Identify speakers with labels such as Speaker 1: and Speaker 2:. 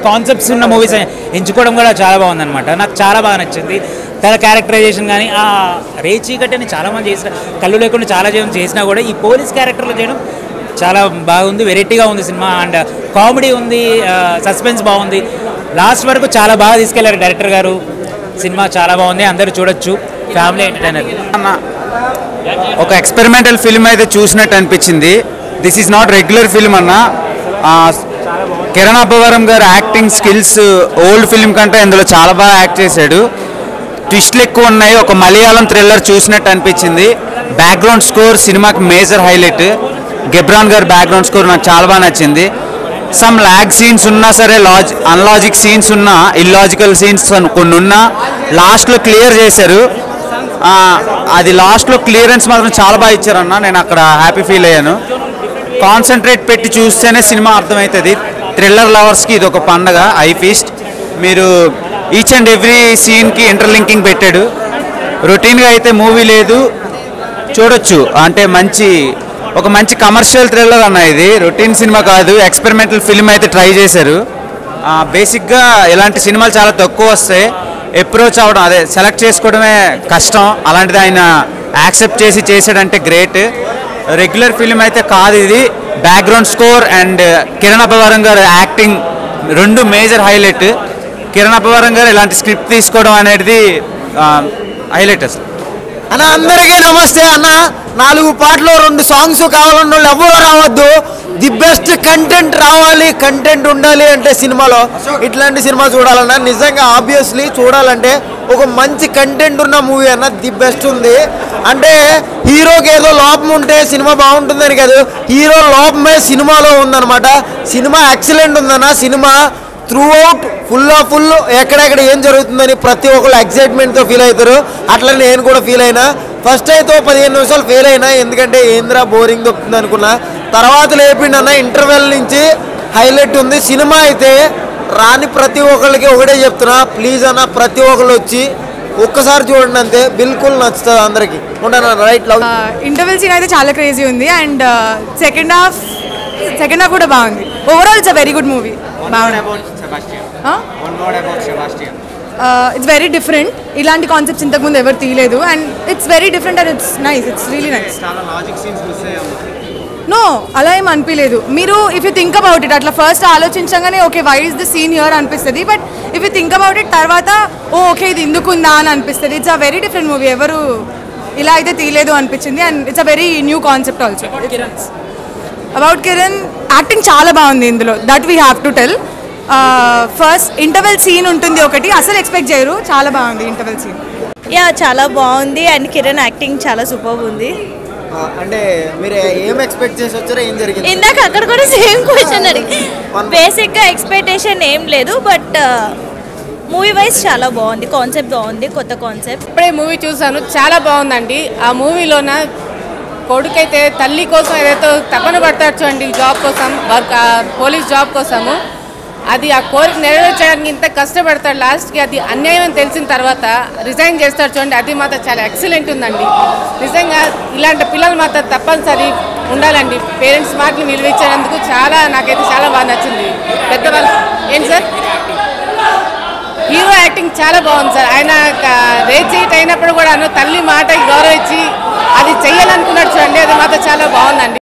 Speaker 1: concepts ఉన్న movies ఎంచుకోవడం కూడా చాలా బాగుందన్నమాట నాకు చాలా బాగా నచ్చింది తన క్యారెక్టరైజేషన్ కానీ ఆ రే చీకటి అని చాలామంది చేసిన కళ్ళు లేకుండా చాలా చేయడం చేసినా కూడా ఈ పోలీస్ క్యారెక్టర్లో చేయడం చాలా బాగుంది వెరైటీగా ఉంది సినిమా అండ్ కామెడీ ఉంది సస్పెన్స్ బాగుంది లాస్ట్ వరకు చాలా బాగా తీసుకెళ్లారు డైరెక్టర్ గారు సినిమా చాలా బాగుంది అందరూ చూడొచ్చు ఫ్యామిలీ ఎంటర్టైనర్
Speaker 2: అన్న ఒక ఎక్స్పెరిమెంటల్ ఫిల్మ్ అయితే చూసినట్టు అనిపించింది this is not regular film అన్న ఆ, కిరణ్ అబ్బవరం గారు యాక్టింగ్ స్కిల్స్ ఓల్డ్ ఫిల్మ్ కంటే ఇందులో చాలా బాగా యాక్ట్ చేశాడు ట్విస్ట్లు ఎక్కువ ఉన్నాయి ఒక మలయాళం థ్రిల్లర్ చూసినట్టు అనిపించింది బ్యాక్గ్రౌండ్ స్కోర్ సినిమాకి మేజర్ హైలైట్ గెబ్రాన్ గారి బ్యాక్గ్రౌండ్ స్కోర్ నాకు చాలా బాగా నచ్చింది సమ్ ల్యాగ్ సీన్స్ ఉన్నా సరే లాజ్ అన్లాజిక్ సీన్స్ ఉన్నా ఇల్లాజికల్ సీన్స్ కొన్ని ఉన్నా లాస్ట్లో క్లియర్ చేశారు ఆ, అది లాస్ట్లో క్లియరెన్స్ మాత్రం చాలా బాగా ఇచ్చారన్న నేను అక్కడ హ్యాపీ ఫీల్ అయ్యాను కాన్సన్ట్రేట్ పెట్టి చూస్తేనే సినిమా అర్థమవుతుంది థ్రిల్లర్ లవర్స్కి ఇది ఒక పండగ ఐ ఫీస్ట్ మీరు ఈచ్ అండ్ ఎవ్రీ సీన్కి ఇంటర్లింకింగ్ పెట్టాడు రొటీన్గా అయితే మూవీ లేదు చూడొచ్చు అంటే మంచి ఒక మంచి కమర్షియల్ థ్రిల్లర్ అన్న ఇది రొటీన్ సినిమా కాదు ఎక్స్పెరిమెంటల్ ఫిల్మ్ అయితే ట్రై చేశారు బేసిక్గా ఇలాంటి సినిమాలు చాలా తక్కువ వస్తాయి అప్రోచ్ అవ్వడం అదే సెలెక్ట్ చేసుకోవడమే కష్టం అలాంటిది ఆయన యాక్సెప్ట్ చేసి చేసాడంటే గ్రేట్ రెగ్యులర్ ఫిల్మ్ అయితే కాదు ఇది background score and Kiran Abbavaram గారు యాక్టింగ్ రెండు మేజర్ హైలైట్ కిరణ్ అబ్బవరం గారు ఇలాంటి స్క్రిప్ట్ తీసుకోవడం అనేది హైలైట్ అసలు
Speaker 3: అన్న అందరికీ నమస్తే అన్న నాలుగు పాటలు రెండు సాంగ్స్ కావాలన్న వాళ్ళు ఎవరు రావద్దు ది బెస్ట్ కంటెంట్ రావాలి కంటెంట్ ఉండాలి అంటే సినిమాలో ఇట్లాంటి సినిమా చూడాలన్నా నిజంగా ఆబ్వియస్లీ చూడాలంటే ఒక మంచి కంటెంట్ ఉన్న మూవీ అన్న ది బెస్ట్ ఉంది అంటే హీరోకి ఏదో లోపం ఉంటే సినిమా బాగుంటుందని కాదు హీరో లోపమే సినిమాలో ఉందన్నమాట సినిమా ఎక్సలెంట్ ఉందన్న cinema throughout full of full ఎక్కడెక్కడ ఏం జరుగుతుందని ప్రతి ఒక్కరు ఎక్సైట్మెంట్తో ఫీల్ అవుతారు అట్లా నేను కూడా ఫీల్ అయినా ఫస్ట్ అయితే ఓ పదిహేను నిమిషాలు ఫెయిల్ అయినా ఎందుకంటే ఏంద్రా బోరింగ్ దొక్కుతుంది అనుకున్నా తర్వాత లేపిండన్న ఇంటర్వెల్ నుంచి హైలైట్ ఉంది సినిమా అయితే రాని ప్రతి ఒక్కరికి ఒకటే చెప్తున్నా ప్లీజ్ అన్న ప్రతి ఒక్కరు వచ్చి ఒక్కసారి చూడండి అంతే బిల్కుల్ నచ్చుతుంది అందరికి ఉంటాను రైట్ లవ్
Speaker 4: ఇంటర్వెల్ సీన్ అయితే చాలా క్రేజీ ఉంది and second half second half కూడా బాగుంది overall it's uh very good movie బాగుంది ఇట్స్ వెరీ డిఫరెంట్ ఇలాంటి కాన్సెప్ట్స్ ఇంతకుముందు ఎవరు తీయలేదు and it's very different and it's nice it's really nice no అలా ఏం అనిపించలేదు మీరు if you think about it అట్లా ఫస్ట్ ఆలోచించగానే okay why is the scene here అనిపిస్తుంది but if you think about it తర్వాత ఓ ఓకే ఇది ఇందుకుందా అని అనిపిస్తుంది it's uh very different movie ఎవరు ఇలా అయితే తీయలేదు అనిపించింది and it's uh very new concept also about Kiran acting చాలా బాగుంది ఇందులో that we have to tell first interval scene ఉంటుంది ఒకటి అసలు ఎక్స్పెక్ట్ చేయరు చాలా బాగుంది ఇంటర్వెల్ సీన్
Speaker 5: యా చాలా బాగుంది అండ్ కిరణ్ యాక్టింగ్ చాలా సూపర్ ఉంది
Speaker 3: అంటే మీరు ఏం ఎక్స్పెక్ట్ చేసి వచ్చారో ఏం జరిగింది
Speaker 5: ఇందాక అక్కడ కూడా సేమ్ క్వశ్చన్ అడిగి బేసిక్గా ఎక్స్పెక్టేషన్ ఏం లేదు బట్ మూవీ వైజ్ చాలా బాగుంది కాన్సెప్ట్ బాగుంది కొత్త కాన్సెప్ట్
Speaker 6: ఇప్పుడే మూవీ చూసాను చాలా బాగుందండి ఆ మూవీలోన కొడుకైతే తల్లి కోసం ఏదైతే తపన పడతాడు చూడండి జాబ్ కోసం వర్క్ ఆ పోలీస్ జాబ్ కోసము అది ఆ కోరిక నెరవేర్చడానికి ఇంత కష్టపడతాడు లాస్ట్కి అది అన్యాయం అని తెలిసిన తర్వాత రిజైన్ చేస్తాడు చూడండి అది మాత్రం చాలా ఎక్సలెంట్ ఉందండి నిజంగా ఇలాంటి పిల్లలు మాత్రం తప్పనిసరి ఉండాలండి పేరెంట్స్ మాటలు నిలువించేందుకు చాలా నాకైతే చాలా బాగా నచ్చింది పెద్దవాళ్ళు ఏంటి సార్ హీరో యాక్టింగ్ చాలా బాగుంది సార్ ఆయన రేట్ చేయట్ అయినప్పుడు కూడా తల్లి మాట గౌరవించి అది చెయ్యాలనుకున్నాడు చూడండి అది మాత్రం చాలా బాగుందండి